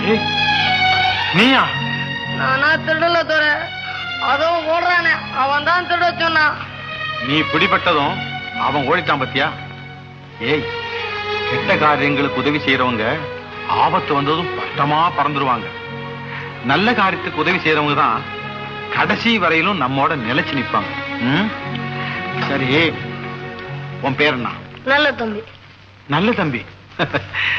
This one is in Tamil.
ஏய், நீயா நானா திருடல துற அதுவும் ஓடுறானே அவன் தான் திருட சொன்னான் நீ பிடிபட்டதும் அவன் ஓடிட்டான் பத்தியா ஏய் கெட்ட காரியங்களுக்கு உதவி செய்யறவங்க ஆபத்து வந்ததும் பட்டமா பறந்துருவாங்க நல்ல காரியத்துக்கு உதவி செய்யறவங்க தான் கடைசி வரையிலும் நம்மோட நிலைச்சு நிப்பாங்க ம்? சரி உன் பேர் என்ன நல்ல தம்பி நல்ல தம்பி